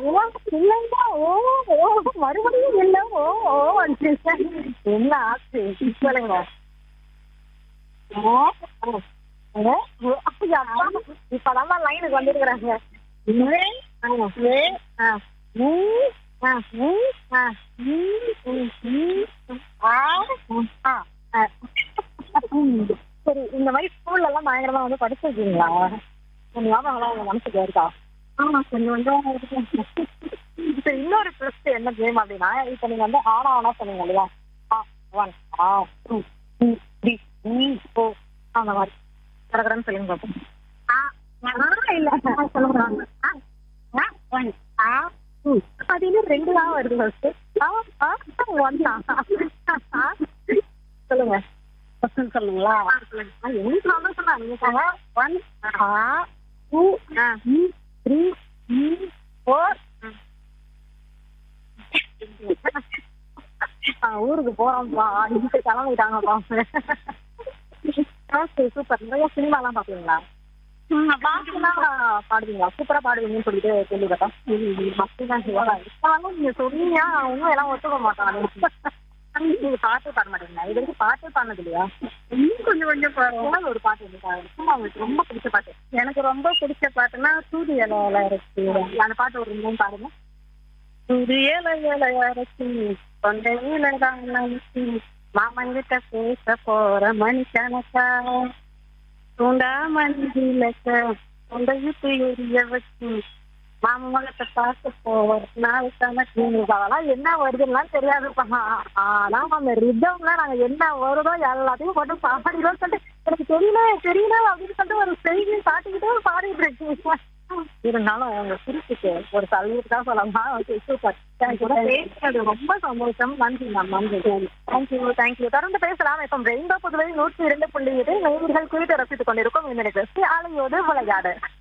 ஓ இல்லைங்க ஓ ஓ மறுபடியும் இல்ல ஓ ஓ வந்துருச்சு. என்ன ஆச்சு சொல்லுங்க இப்பதான் லைனுக்கு வந்துருக்குறாங்க சரி இந்த மாதிரி ஸ்கூல்ல எல்லாம் பயங்கரமா வந்து படிச்சிருக்கீங்களா உங்க ஞாபகம் உங்க மனசுக்கு இருக்கா ஆமா கொஞ்சம் கொஞ்சம் சரி இன்னொரு ட்விஸ்ட் என்ன கேம் அப்படின்னா இப்ப நீங்க வந்து ஆனா ஆனா சொன்னீங்க இல்லையா ஆ ஒன் ஆ டூ த்ரீ த்ரீ ஃபோர் அந்த மாதிரி கடற்கடன்னு சொல்லுங்க பார்ப்போம் ஆ ஆ, இல்ல சொல்லுங்க ஆ, ஆ, one, ஆ, two. அது இன்னும் ரெண்டு தான் வருது ஃபர்ஸ்ட் ஆ ஆ ஒன் தான் சொல்லுங்க கொஸ்டின் சொல்லுங்களா என்ன சொன்னா சொன்னா நீங்க சொன்னா ஒன் ஆ டூ த்ரீ ஃபோர் ஊருக்கு போறோம்ப்பா இன்னைக்கு கிளம்பிட்டாங்கப்பா ஓகே சூப்பர் நிறைய சினிமாலாம் பாப்பீங்களா பாட்டுனா பாடுவீங்களா சூப்பரா பாடுவீங்கன்னு சொல்லிட்டு கேள்விப்பட்டேன் அப்படிதான் சிவா இப்பெல்லாம் நீங்க சொன்னீங்க ஒன்றும் எல்லாம் ஒத்துக்க மாட்டாங்க நீங்க பாட்டே பாட மாட்டீங்களா இது வரைக்கும் பாட்டே பாடினது இல்லையா இன்னும் கொஞ்சம் கொஞ்சம் பாருங்க ஒரு பாட்டு இருக்காங்க உங்களுக்கு ரொம்ப பிடிச்ச பாட்டு எனக்கு ரொம்ப பிடிச்ச பாட்டுன்னா சூரிய இலையில இருக்கு அந்த பாட்டு ஒரு மூணு பாருங்க சூரிய இலையில இறக்கி தொண்டையில தான் நினைச்சி மாமங்கிட்ட பேச போற மனுஷனக்கா தூண்டா மந்திலக்க தொண்டையுத்து எரிய வச்சு மாம முகத்தை பார்க்க போற நாள் கணக்கு அதெல்லாம் என்ன வருதுன்னா தெரியாதுப்பா ஆனா அந்த ரிதம்ல நாங்க என்ன வருதோ எல்லாத்தையும் போட்டு பாடிடுவோம் சொல்லிட்டு எனக்கு தெரியல தெரியல அப்படின்னு சொல்லிட்டு ஒரு செய்தி காட்டிக்கிட்டே பாடிட்டு இருக்கு இருந்தாலும் உங்க குறிப்புக்கு ஒரு சல்யூட் தான் சொல்லலாம் ஓகே சூப்பர் தேங்க்யூ பேசுறது ரொம்ப சந்தோஷம் நன்றி மேம் நன்றி தேங்க்யூ தேங்க்யூ தொடர்ந்து பேசலாம் இப்போ ரெயின்போ புதுவை நூற்றி இரண்டு புள்ளி எட்டு நேயர்கள் குறித்து ரசித்துக் கொண்டிருக்கும் இந்த நிகழ்ச்சி அலையோடு விளையாடு